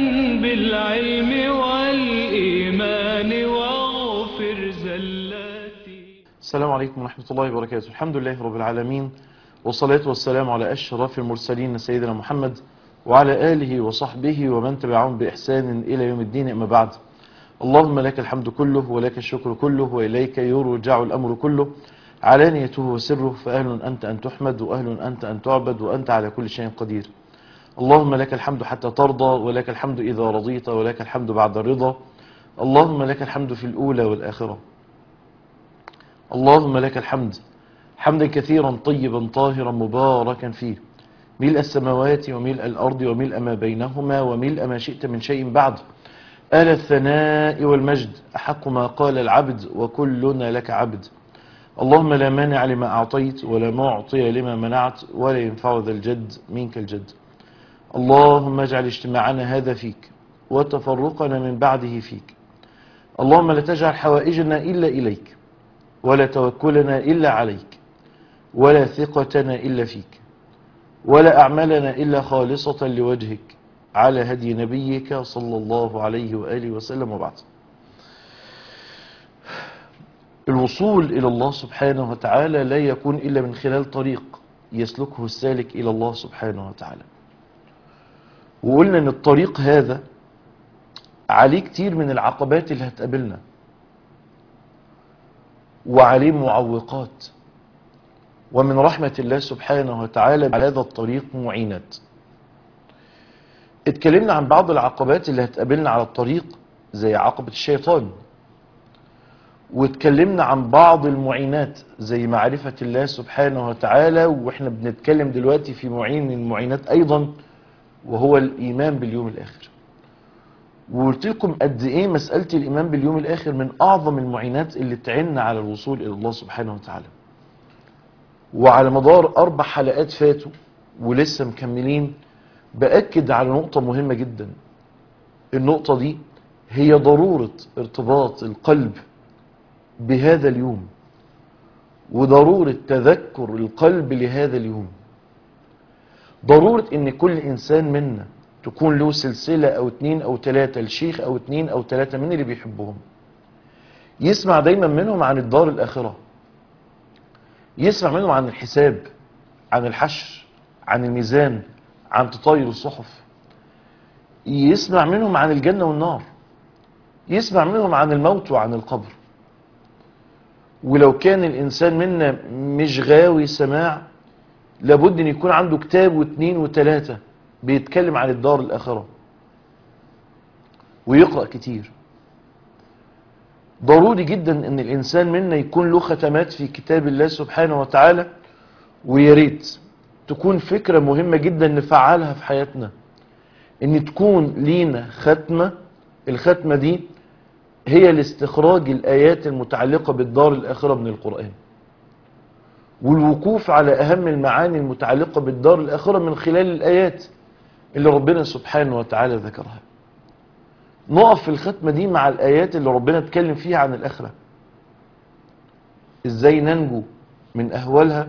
بالعلم والإيمان واغفر زلاتي السلام عليكم ورحمة الله وبركاته الحمد لله رب العالمين والصلاة والسلام على أشرف المرسلين سيدنا محمد وعلى آله وصحبه ومن تبعهم بإحسان إلى يوم الدين أما بعد اللهم لك الحمد كله ولك الشكر كله وإليك يرجع الأمر كله علانيته وسره فأهل أنت أن تحمد وأهل أنت أن تعبد وأنت على كل شيء قدير اللهم لك الحمد حتى ترضى ولك الحمد إذا رضيت ولك الحمد بعد الرضا اللهم لك الحمد في الأولى والآخرة اللهم لك الحمد حمدا كثيرا طيبا طاهرا مباركا فيه ملء السماوات وملء الأرض وملء ما بينهما وملء ما شئت من شيء بعد آل الثناء والمجد أحق ما قال العبد وكلنا لك عبد اللهم لا مانع لما أعطيت ولا معطي لما منعت ولا ينفع ذا الجد منك الجد اللهم اجعل اجتماعنا هذا فيك وتفرقنا من بعده فيك اللهم لا تجعل حوائجنا إلا إليك ولا توكلنا إلا عليك ولا ثقتنا إلا فيك ولا أعمالنا إلا خالصة لوجهك على هدي نبيك صلى الله عليه وآله وسلم وبعد الوصول إلى الله سبحانه وتعالى لا يكون إلا من خلال طريق يسلكه السالك إلى الله سبحانه وتعالى وقلنا أن الطريق هذا عليه كتير من العقبات اللي هتقابلنا وعليه معوقات ومن رحمة الله سبحانه وتعالى على هذا الطريق معينات اتكلمنا عن بعض العقبات اللي هتقابلنا على الطريق زي عقبة الشيطان واتكلمنا عن بعض المعينات زي معرفة الله سبحانه وتعالى واحنا بنتكلم دلوقتي في معين من المعينات ايضا وهو الايمان باليوم الاخر وقلت لكم قد ايه مسألة الايمان باليوم الاخر من اعظم المعينات اللي تعيننا على الوصول الى الله سبحانه وتعالى وعلى مدار اربع حلقات فاتوا ولسه مكملين بأكد على نقطة مهمة جدا النقطة دي هي ضرورة ارتباط القلب بهذا اليوم وضرورة تذكر القلب لهذا اليوم ضرورة ان كل انسان منا تكون له سلسلة او اتنين او تلاتة الشيخ او اتنين او تلاتة من اللي بيحبهم يسمع دايما منهم عن الدار الاخرة يسمع منهم عن الحساب عن الحشر عن الميزان عن تطاير الصحف يسمع منهم عن الجنة والنار يسمع منهم عن الموت وعن القبر ولو كان الإنسان منا مش غاوي سماع لابد أن يكون عنده كتاب واثنين وثلاثة بيتكلم عن الدار الآخرة ويقرأ كتير ضروري جدا أن الإنسان منا يكون له ختمات في كتاب الله سبحانه وتعالى وياريت تكون فكرة مهمة جدا نفعلها في حياتنا ان تكون لينا ختمة الختمة دي هي لاستخراج الآيات المتعلقة بالدار الآخرة من القرآن والوقوف على أهم المعاني المتعلقة بالدار الآخرة من خلال الآيات اللي ربنا سبحانه وتعالى ذكرها نقف في الختمة دي مع الآيات اللي ربنا اتكلم فيها عن الآخرة ازاي ننجو من أهوالها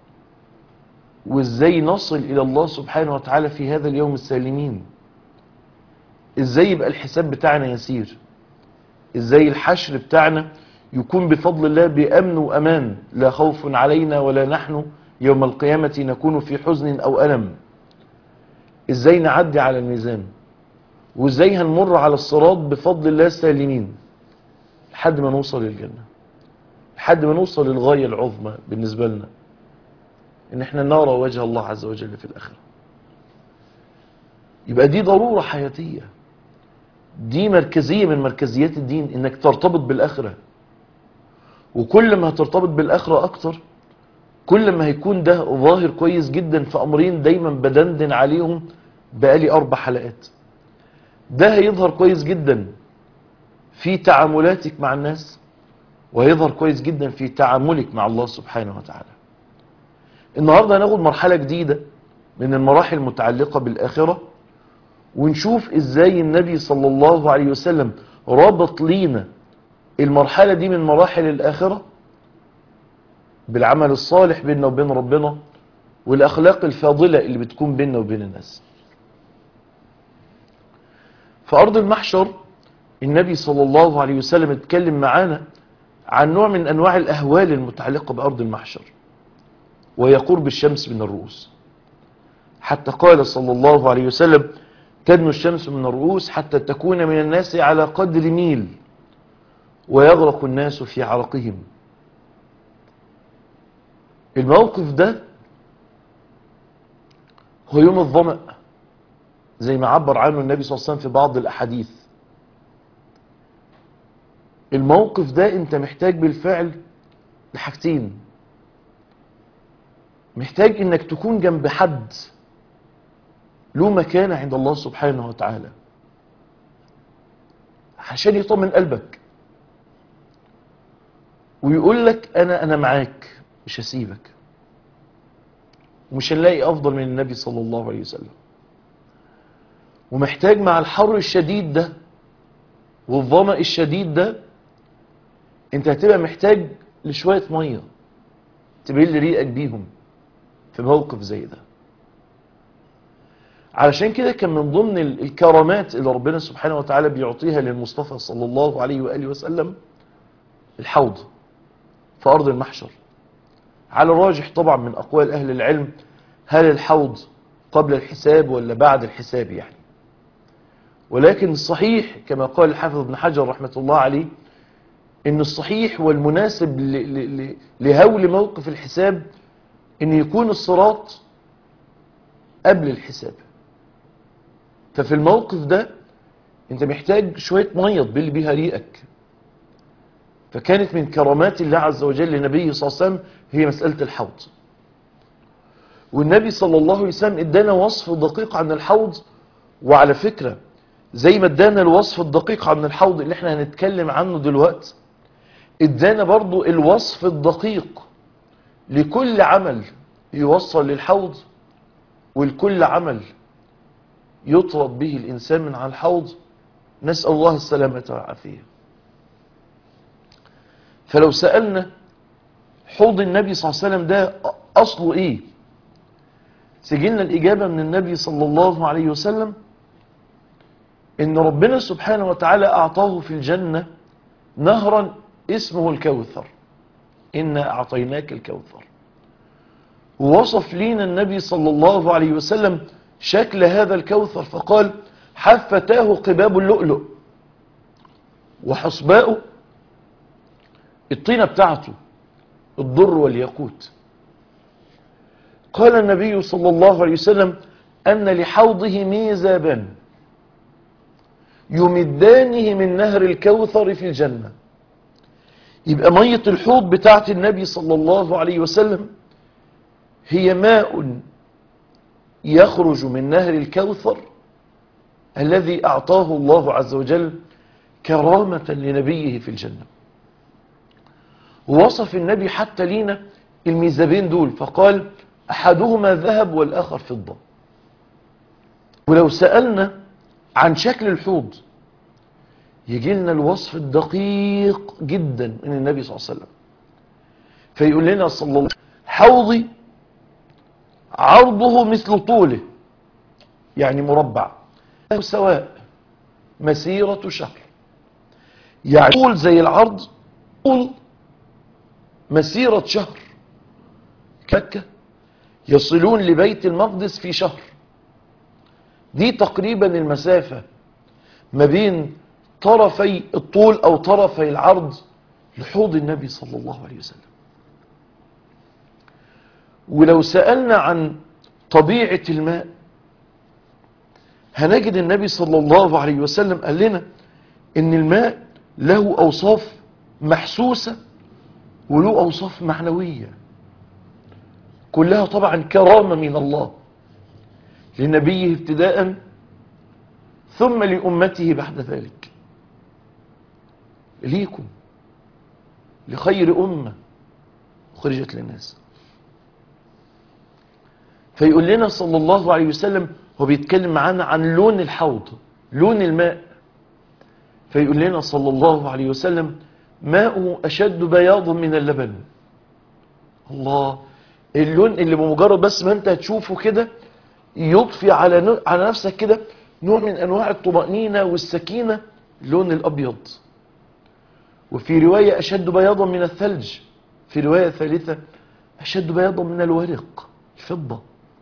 وازاي نصل الى الله سبحانه وتعالى في هذا اليوم السالمين ازاي يبقى الحساب بتاعنا يسير ازاي الحشر بتاعنا يكون بفضل الله بامن وامان لا خوف علينا ولا نحن يوم القيامة نكون في حزن او الم ازاي نعدي على الميزان وازاي هنمر على الصراط بفضل الله سالمين لحد ما نوصل للجنة لحد ما نوصل للغاية العظمى بالنسبة لنا ان احنا نرى وجه الله عز وجل في الاخره يبقى دي ضروره حياتيه دي مركزيه من مركزيات الدين انك ترتبط بالاخره وكل ما هترتبط بالاخره اكتر كل ما هيكون ده ظاهر كويس جدا في امرين دايما بدندن عليهم بقالي اربع حلقات ده هيظهر كويس جدا في تعاملاتك مع الناس وهيظهر كويس جدا في تعاملك مع الله سبحانه وتعالى النهاردة هناخد مرحلة جديدة من المراحل المتعلقة بالآخرة ونشوف ازاي النبي صلى الله عليه وسلم ربط لينا المرحلة دي من مراحل الآخرة بالعمل الصالح بيننا وبين ربنا والأخلاق الفاضلة اللي بتكون بيننا وبين الناس في أرض المحشر النبي صلى الله عليه وسلم اتكلم معانا عن نوع من أنواع الأهوال المتعلقة بأرض المحشر وهي قرب الشمس من الرؤوس حتى قال صلى الله عليه وسلم تدنو الشمس من الرؤوس حتى تكون من الناس على قدر ميل ويغرق الناس في عرقهم الموقف ده هو يوم الظمأ زي ما عبر عنه النبي صلى الله عليه وسلم في بعض الأحاديث الموقف ده انت محتاج بالفعل لحاجتين محتاج انك تكون جنب حد له مكانة عند الله سبحانه وتعالى عشان يطمن قلبك ويقول لك انا انا معاك مش هسيبك ومش هنلاقي افضل من النبي صلى الله عليه وسلم ومحتاج مع الحر الشديد ده والظمأ الشديد ده انت هتبقى محتاج لشوية مية تبل ريقك بيهم في موقف زي ده علشان كده كان من ضمن ال- الكرامات اللي ربنا سبحانه وتعالى بيعطيها للمصطفى صلى الله عليه وآله وسلم الحوض في أرض المحشر على الراجح طبعا من أقوال أهل العلم هل الحوض قبل الحساب ولا بعد الحساب يعني ولكن الصحيح كما قال الحافظ ابن حجر رحمة الله عليه ان الصحيح والمناسب ل- ل- ل- لهول موقف الحساب ان يكون الصراط قبل الحساب ففي الموقف ده انت محتاج شوية مية تبل بيها ريقك فكانت من كرامات الله عز وجل لنبيه صلى الله عليه وسلم هي مسألة الحوض والنبي صلى الله عليه وسلم ادانا وصف دقيق عن الحوض وعلى فكرة زي ما ادانا الوصف الدقيق عن الحوض اللي احنا هنتكلم عنه دلوقتي ادانا برضو الوصف الدقيق لكل عمل يوصل للحوض ولكل عمل يطرد به الإنسان من على الحوض نسأل الله السلامة والعافية فلو سألنا حوض النبي صلى الله عليه وسلم ده أصله إيه سجلنا الإجابة من النبي صلى الله عليه وسلم إن ربنا سبحانه وتعالى أعطاه في الجنة نهرا اسمه الكوثر إنا أعطيناك الكوثر ووصف لينا النبي صلى الله عليه وسلم شكل هذا الكوثر فقال حفتاه قباب اللؤلؤ وحصباؤه الطينة بتاعته الضر والياقوت قال النبي صلى الله عليه وسلم أن لحوضه ميزابان يمدانه من نهر الكوثر في الجنة يبقى مية الحوض بتاعت النبي صلى الله عليه وسلم هي ماء يخرج من نهر الكوثر الذي أعطاه الله عز وجل كرامة لنبيه في الجنة ووصف النبي حتى لينا الميزابين دول فقال أحدهما ذهب والآخر فضة ولو سألنا عن شكل الحوض يجي لنا الوصف الدقيق جدا من النبي صلى الله عليه وسلم فيقول لنا صلى الله عليه وسلم حوضي عرضه مثل طوله يعني مربع سواء مسيرة شهر يعني طول زي العرض طول مسيرة شهر مكة يصلون لبيت المقدس في شهر دي تقريبا المسافة ما بين طرفي الطول او طرفي العرض لحوض النبي صلى الله عليه وسلم ولو سألنا عن طبيعة الماء هنجد النبي صلى الله عليه وسلم قال لنا ان الماء له اوصاف محسوسة وله اوصاف معنوية كلها طبعا كرامة من الله لنبيه ابتداء ثم لأمته بعد ذلك ليكم لخير أمة خرجت للناس فيقول لنا صلى الله عليه وسلم هو بيتكلم معانا عن لون الحوض لون الماء فيقول لنا صلى الله عليه وسلم ماءه أشد بياضا من اللبن الله اللون اللي بمجرد بس ما انت هتشوفه كده يضفي على ن- على نفسك كده نوع من أنواع الطمأنينة والسكينة اللون الأبيض وفي رواية أشد بياضا من الثلج في رواية ثالثة أشد بياضا من الورق الفضة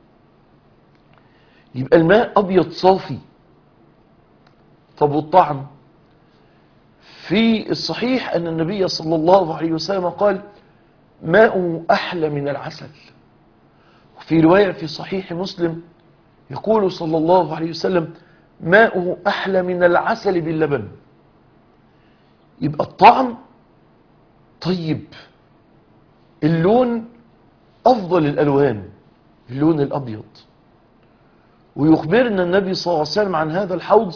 يبقى الماء أبيض صافي طب والطعم في الصحيح أن النبي صلى الله عليه وسلم قال ماء أحلى من العسل وفي رواية في صحيح مسلم يقول صلى الله عليه وسلم ماءه أحلى من العسل باللبن يبقى الطعم طيب اللون أفضل الألوان اللون الأبيض ويخبرنا النبي صلى الله عليه وسلم عن هذا الحوض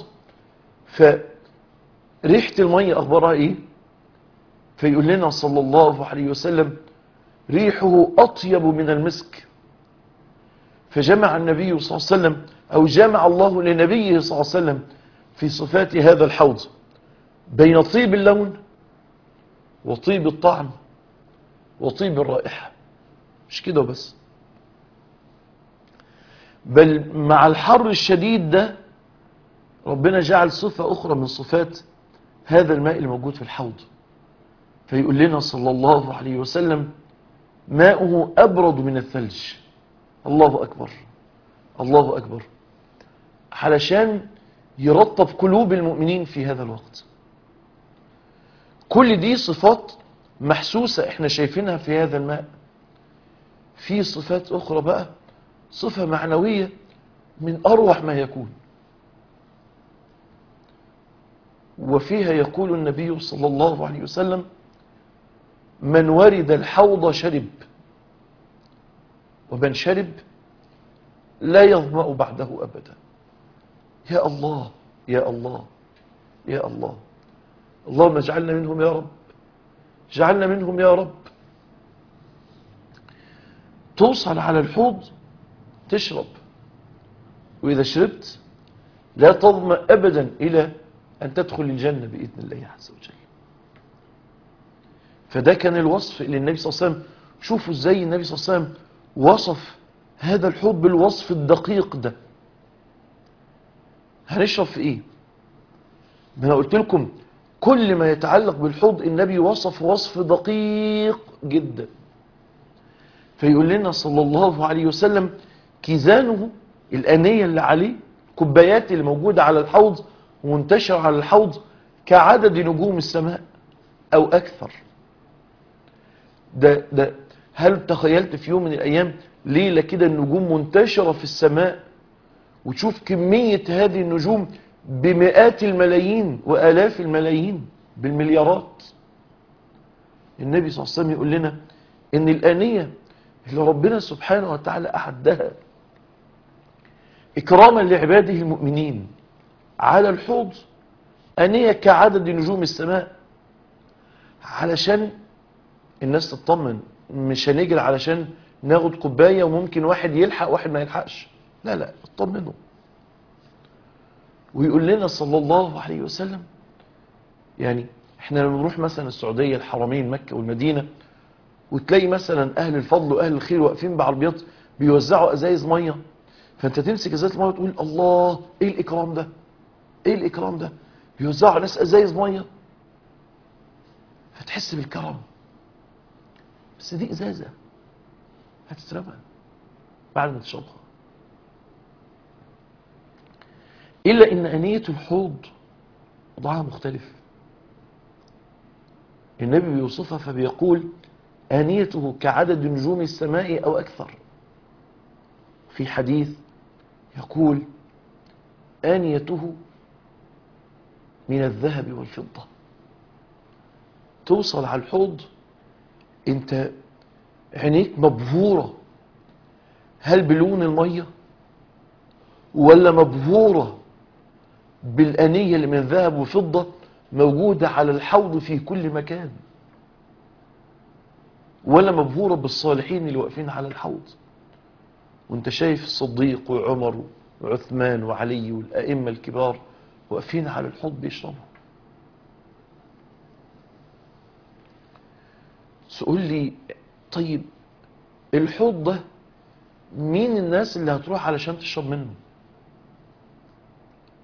فريحة المية أخبارها إيه فيقول لنا صلى الله عليه وسلم ريحه أطيب من المسك فجمع النبي صلى الله عليه وسلم أو جمع الله لنبيه صلى الله عليه وسلم في صفات هذا الحوض بين طيب اللون وطيب الطعم وطيب الرائحة مش كده بس بل مع الحر الشديد ده ربنا جعل صفة أخرى من صفات هذا الماء الموجود في الحوض فيقول لنا صلى الله عليه وسلم ماؤه أبرد من الثلج الله أكبر الله أكبر علشان يرطب قلوب المؤمنين في هذا الوقت كل دي صفات محسوسة احنا شايفينها في هذا الماء في صفات أخرى بقى صفة معنوية من أروع ما يكون وفيها يقول النبي صلى الله عليه وسلم من ورد الحوض شرب ومن شرب لا يظمأ بعده أبدا يا الله يا الله يا الله اللهم اجعلنا منهم يا رب اجعلنا منهم يا رب توصل على الحوض تشرب وإذا شربت لا تظمأ أبدا إلى أن تدخل الجنة بإذن الله عز وجل فده كان الوصف اللي النبي صلى الله عليه وسلم شوفوا ازاي النبي صلى الله عليه وسلم وصف هذا الحوض بالوصف الدقيق ده هنشرب في ايه ما انا قلت لكم كل ما يتعلق بالحوض النبي وصف وصف دقيق جدا فيقول لنا صلى الله عليه وسلم كيزانه الآنية اللي عليه كوبايات اللي موجودة على الحوض ومنتشرة على الحوض كعدد نجوم السماء أو أكثر ده, ده هل تخيلت في يوم من الأيام ليلة كده النجوم منتشرة في السماء وتشوف كمية هذه النجوم بمئات الملايين وآلاف الملايين بالمليارات النبي صلى الله عليه وسلم يقول لنا ان الآنية اللي ربنا سبحانه وتعالى أعدها إكراما لعباده المؤمنين على الحوض أنية كعدد نجوم السماء علشان الناس تطمن مش هنجري علشان ناخد كوباية وممكن واحد يلحق واحد ما يلحقش لا لا اطمنوا ويقول لنا صلى الله عليه وسلم يعني احنا لما نروح مثلا السعودية الحرمين مكة والمدينة وتلاقي مثلا اهل الفضل واهل الخير واقفين بعربيات بيوزعوا ازايز ميه فانت تمسك ازازه الميه وتقول الله ايه الاكرام ده ايه الاكرام ده بيوزعوا على ناس ازايز ميه فتحس بالكرم بس دي ازازه هتترمى بعد ما تشربها الا ان انيه الحوض وضعها مختلف النبي بيوصفها فبيقول آنيته كعدد نجوم السماء أو أكثر في حديث يقول آنيته من الذهب والفضة توصل على الحوض انت عينيك مبهورة هل بلون المية ولا مبهورة بالأنية اللي من ذهب وفضة موجودة على الحوض في كل مكان ولا مبهورة بالصالحين اللي واقفين على الحوض وانت شايف الصديق وعمر وعثمان وعلي والأئمة الكبار واقفين على الحوض بيشربوا تقول لي طيب الحوض ده مين الناس اللي هتروح علشان تشرب منه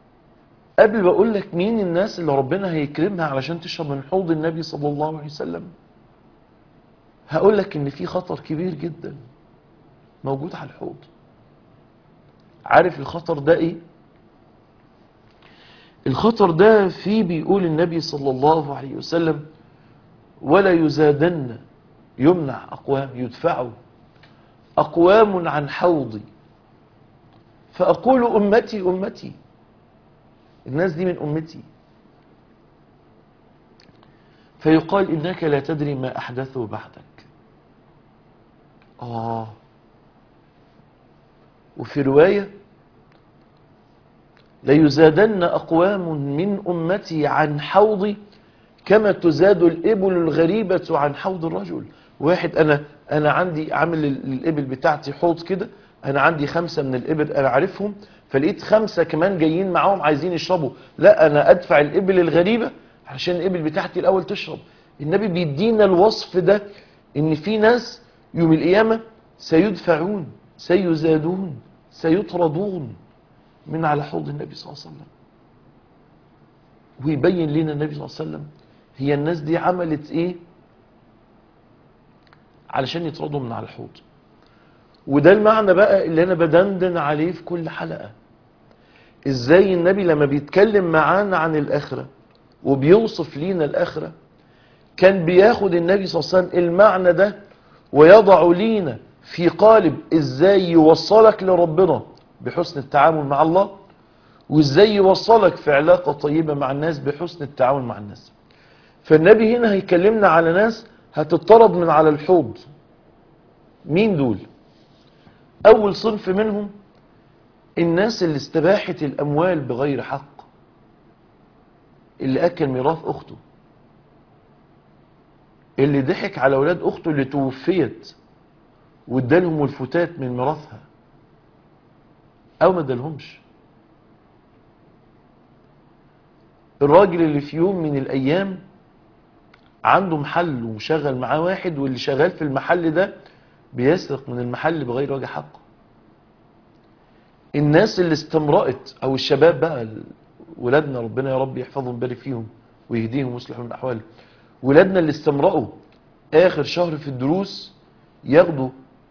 قبل ما اقول لك مين الناس اللي ربنا هيكرمها علشان تشرب من حوض النبي صلى الله عليه وسلم هقول لك ان في خطر كبير جدا موجود على الحوض عارف الخطر ده ايه الخطر ده فيه بيقول النبي صلى الله عليه وسلم ولا يزادن يمنع اقوام يدفعوا اقوام عن حوضي فاقول امتي امتي الناس دي من امتي فيقال انك لا تدري ما احدثه بعدك اه وفي روايه ليزادن اقوام من امتي عن حوضي كما تزاد الابل الغريبه عن حوض الرجل واحد انا انا عندي عامل الابل بتاعتي حوض كده انا عندي خمسه من الابل انا عارفهم فلقيت خمسه كمان جايين معاهم عايزين يشربوا لا انا ادفع الابل الغريبه عشان الابل بتاعتي الاول تشرب النبي بيدينا الوصف ده ان في ناس يوم القيامه سيدفعون سيزادون سيطردون من على حوض النبي صلى الله عليه وسلم ويبين لنا النبي صلى الله عليه وسلم هي الناس دي عملت ايه علشان يطردوا من على الحوض وده المعنى بقى اللي انا بدندن عليه في كل حلقة ازاي النبي لما بيتكلم معانا عن الاخرة وبيوصف لينا الاخرة كان بياخد النبي صلى الله عليه وسلم المعنى ده ويضع لينا في قالب ازاي يوصلك لربنا بحسن التعامل مع الله وازاي يوصلك في علاقة طيبة مع الناس بحسن التعامل مع الناس فالنبي هنا هيكلمنا على ناس هتطرد من على الحوض مين دول اول صنف منهم الناس اللي استباحت الاموال بغير حق اللي اكل ميراث اخته اللي ضحك على اولاد اخته اللي توفيت وادالهم الفتات من ميراثها او ما ادالهمش الراجل اللي في يوم من الايام عنده محل ومشغل معاه واحد واللي شغال في المحل ده بيسرق من المحل بغير وجه حق الناس اللي استمرأت او الشباب بقى ولادنا ربنا يا رب يحفظهم ويبارك فيهم ويهديهم ويصلح من احوالهم ولادنا اللي استمرأوا اخر شهر في الدروس ياخدوا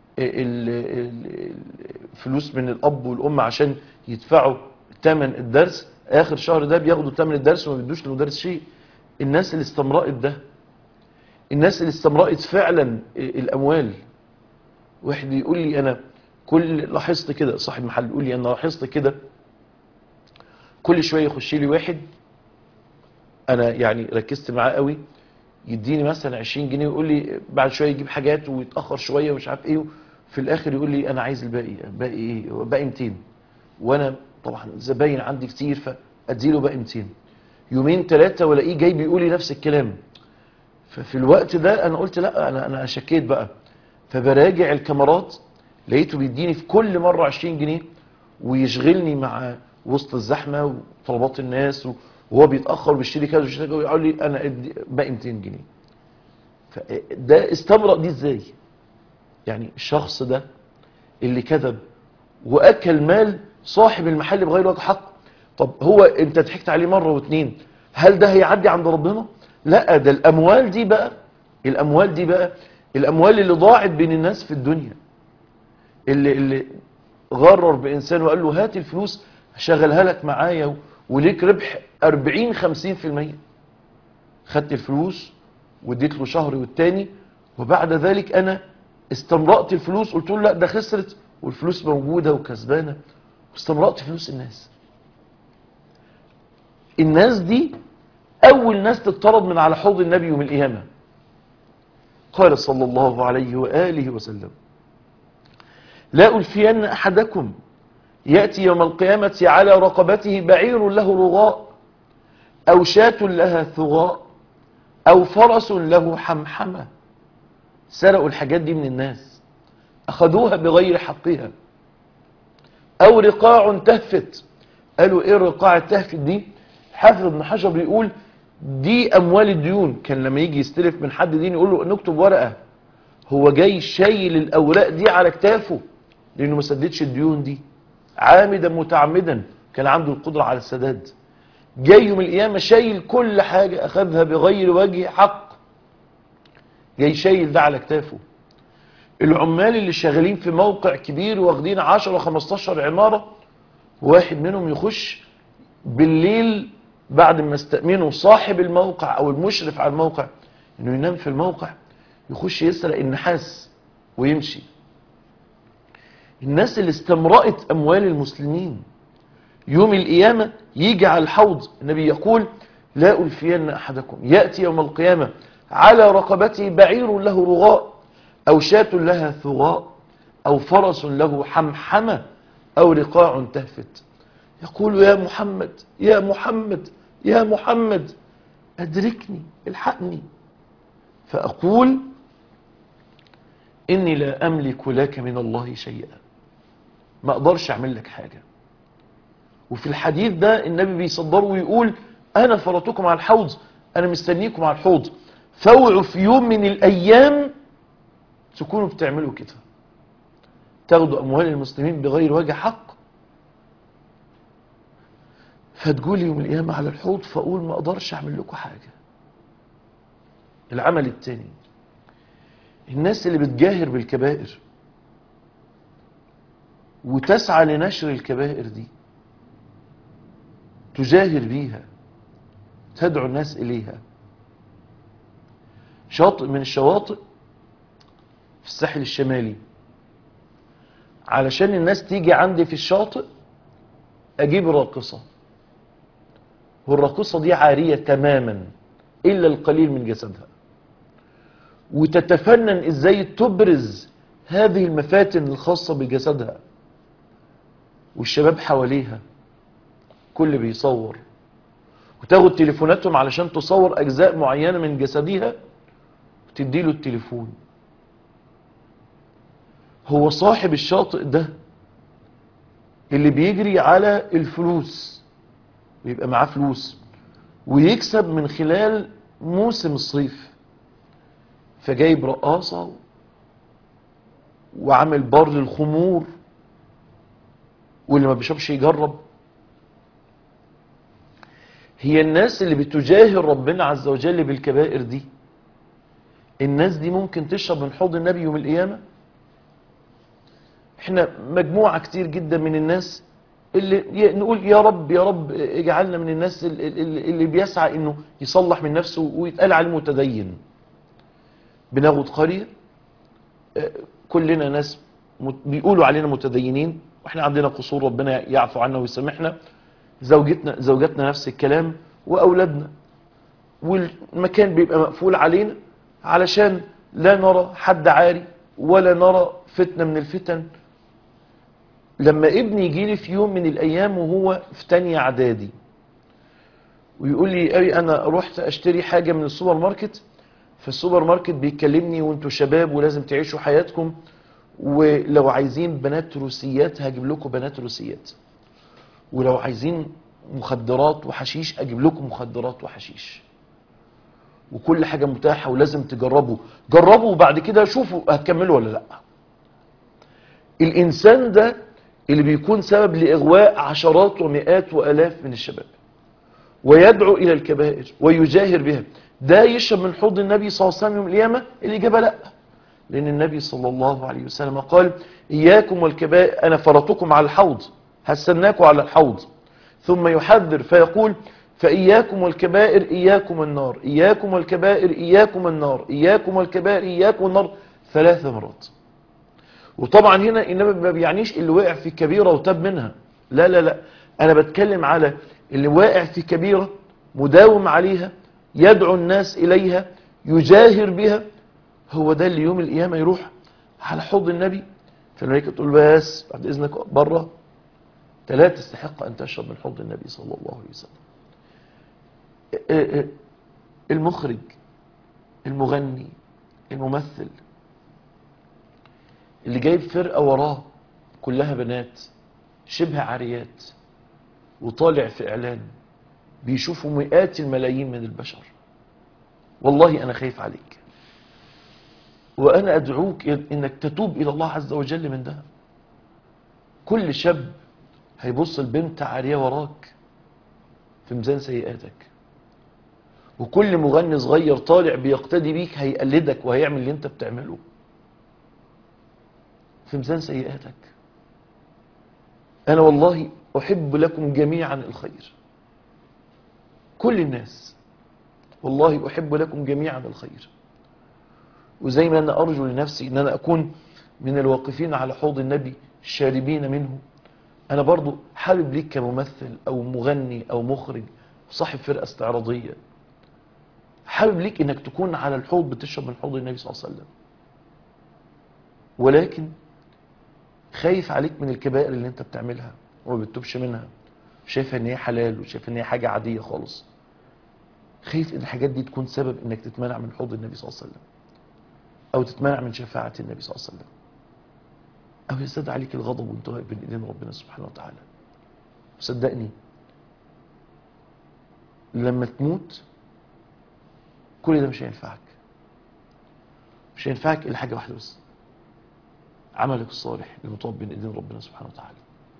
الفلوس من الاب والام عشان يدفعوا ثمن الدرس اخر شهر ده بياخدوا ثمن الدرس وما بيدوش للمدرس شيء الناس اللي استمرأت ده الناس اللي استمرأت فعلا الاموال واحد يقول لي انا كل لاحظت كده صاحب محل يقول لي انا لاحظت كده كل شويه يخش لي واحد انا يعني ركزت معاه قوي يديني مثلا 20 جنيه ويقول لي بعد شويه يجيب حاجات ويتاخر شويه ومش عارف ايه في الاخر يقول لي انا عايز الباقي باقي ايه باقي 200 وانا طبعا زباين عندي كتير فاديله باقي 200 يومين ثلاثه والاقيه جاي بيقول لي نفس الكلام ففي الوقت ده انا قلت لا انا انا شكيت بقى فبراجع الكاميرات لقيته بيديني في كل مرة 20 جنيه ويشغلني مع وسط الزحمة وطلبات الناس وهو بيتأخر وبيشتري كذا ويشتري كذا ويقول لي أنا باقي 200 جنيه فده استمرأ دي ازاي يعني الشخص ده اللي كذب وأكل مال صاحب المحل بغير وجه حق طب هو انت ضحكت عليه مرة واثنين هل ده هيعدي عند ربنا لا ده الأموال دي بقى الأموال دي بقى الأموال اللي ضاعت بين الناس في الدنيا اللي, اللي غرر بإنسان وقال له هات الفلوس هشغلها لك معايا وليك ربح 40 50% خدت الفلوس واديت له شهر والتاني وبعد ذلك أنا استمرأت الفلوس قلت له لا ده خسرت والفلوس موجودة وكسبانة واستمرأت فلوس الناس الناس دي أول ناس تطرد من على حوض النبي يوم القيامة قال صلى الله عليه وآله وسلم لا ألفين أحدكم يأتي يوم القيامة على رقبته بعير له رغاء أو شاة لها ثغاء أو فرس له حمحمة سرقوا الحاجات دي من الناس أخذوها بغير حقها أو رقاع تهفت قالوا إيه الرقاع التهفت دي حافظ ابن حجر بيقول دي أموال الديون كان لما يجي يستلف من حد دين يقول له نكتب ورقة هو جاي شايل الأوراق دي على كتافه لأنه ما سددش الديون دي عامدا متعمدا كان عنده القدرة على السداد جاي يوم القيامة شايل كل حاجة أخذها بغير وجه حق جاي شايل ده على كتافه العمال اللي شغالين في موقع كبير واخدين 10 15 عمارة واحد منهم يخش بالليل بعد ما استأمنوا صاحب الموقع او المشرف على الموقع انه ينام في الموقع يخش يسرق النحاس ويمشي الناس اللي استمرأت اموال المسلمين يوم القيامة يجي على الحوض النبي يقول لا ألفين أحدكم يأتي يوم القيامة على رقبته بعير له رغاء أو شاة لها ثغاء أو فرس له حمحمة أو رقاع تهفت يقول يا محمد يا محمد يا محمد أدركني الحقني فأقول إني لا أملك لك من الله شيئا ما أقدرش أعمل لك حاجة وفي الحديث ده النبي بيصدره ويقول أنا فرطكم على الحوض أنا مستنيكم على الحوض فوعوا في يوم من الأيام تكونوا بتعملوا كده تاخدوا أموال المسلمين بغير وجه حق فتقول يوم القيامة على الحوض فأقول ما أقدرش أعمل لكم حاجة العمل التاني الناس اللي بتجاهر بالكبائر وتسعى لنشر الكبائر دي تجاهر بيها تدعو الناس إليها شاطئ من الشواطئ في الساحل الشمالي علشان الناس تيجي عندي في الشاطئ أجيب راقصة والراقصة دي عارية تماما إلا القليل من جسدها وتتفنن إزاي تبرز هذه المفاتن الخاصة بجسدها والشباب حواليها كل بيصور وتاخد تليفوناتهم علشان تصور أجزاء معينة من جسدها وتديله التليفون هو صاحب الشاطئ ده اللي بيجري على الفلوس ويبقى معاه فلوس ويكسب من خلال موسم الصيف فجايب رقاصة وعامل بار للخمور واللي ما بيشربش يجرب هي الناس اللي بتجاهر ربنا عز وجل بالكبائر دي الناس دي ممكن تشرب من حوض النبي يوم القيامة احنا مجموعة كتير جدا من الناس اللي نقول يا رب يا رب اجعلنا من الناس اللي بيسعى انه يصلح من نفسه ويتقال عليه متدين بناخد قرية كلنا ناس بيقولوا علينا متدينين واحنا عندنا قصور ربنا يعفو عنا ويسامحنا زوجتنا زوجتنا نفس الكلام واولادنا والمكان بيبقى مقفول علينا علشان لا نرى حد عاري ولا نرى فتنة من الفتن لما ابني يجي لي في يوم من الايام وهو في تانية اعدادي ويقول لي اي انا رحت اشتري حاجة من السوبر ماركت فالسوبر ماركت بيكلمني وانتوا شباب ولازم تعيشوا حياتكم ولو عايزين بنات روسيات هجيب لكم بنات روسيات ولو عايزين مخدرات وحشيش اجيب لكم مخدرات وحشيش وكل حاجة متاحة ولازم تجربوا جربوا وبعد كده شوفوا هتكملوا ولا لا الانسان ده اللي بيكون سبب لاغواء عشرات ومئات والاف من الشباب ويدعو الى الكبائر ويجاهر بها ده يشرب من حوض النبي صلى الله عليه وسلم يوم القيامه الاجابه لا لان النبي صلى الله عليه وسلم قال اياكم والكبائر انا فرطكم على الحوض هستناكم على الحوض ثم يحذر فيقول فإياكم والكبائر إياكم النار إياكم والكبائر إياكم النار إياكم والكبائر إياكم النار ثلاث مرات وطبعا هنا إنما ما بيعنيش اللي واقع في كبيرة وتاب منها لا لا لا أنا بتكلم على اللي واقع في كبيرة مداوم عليها يدعو الناس إليها يجاهر بها هو ده اللي يوم القيامة يروح على حوض النبي فالملائكة تقول بس بعد إذنك بره لا تستحق أن تشرب من حوض النبي صلى الله عليه وسلم المخرج المغني الممثل اللي جايب فرقة وراه كلها بنات شبه عاريات وطالع في إعلان بيشوفوا مئات الملايين من البشر والله أنا خايف عليك وأنا أدعوك إنك تتوب إلى الله عز وجل من ده كل شاب هيبص البنت عارية وراك في ميزان سيئاتك وكل مغني صغير طالع بيقتدي بيك هيقلدك وهيعمل اللي انت بتعمله في ميزان سيئاتك انا والله احب لكم جميعا الخير كل الناس والله احب لكم جميعا الخير وزي ما انا ارجو لنفسي ان انا اكون من الواقفين على حوض النبي الشاربين منه انا برضو حابب ليك كممثل او مغني او مخرج صاحب فرقة استعراضية حابب ليك انك تكون على الحوض بتشرب من حوض النبي صلى الله عليه وسلم ولكن خايف عليك من الكبائر اللي انت بتعملها وما بتتوبش منها شايفها ان هي حلال وشايف ان هي حاجة عادية خالص خايف ان الحاجات دي تكون سبب انك تتمنع من حوض النبي صلى الله عليه وسلم او تتمنع من شفاعة النبي صلى الله عليه وسلم او يزداد عليك الغضب وانت واقف بين ايدين ربنا سبحانه وتعالى صدقني لما تموت كل ده مش هينفعك مش هينفعك الا حاجه واحده بس عملك الصالح المطاب بين ايدين ربنا سبحانه وتعالى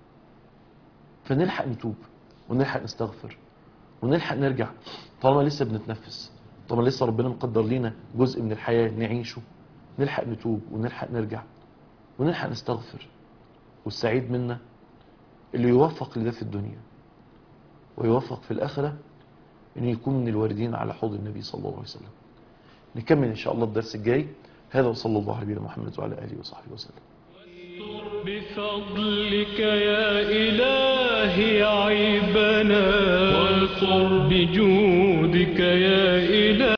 فنلحق نتوب ونلحق نستغفر ونلحق نرجع طالما لسه بنتنفس طالما لسه ربنا مقدر لينا جزء من الحياه نعيشه نلحق نتوب ونلحق نرجع ونلحق نستغفر والسعيد منا اللي يوفق لده في الدنيا ويوفق في الآخرة أن يكون من الواردين على حوض النبي صلى الله عليه وسلم نكمل إن شاء الله الدرس الجاي هذا وصلى الله على نبينا محمد وعلى آله وصحبه وسلم بفضلك يا إلهي عيبنا واغفر بجودك يا إلهي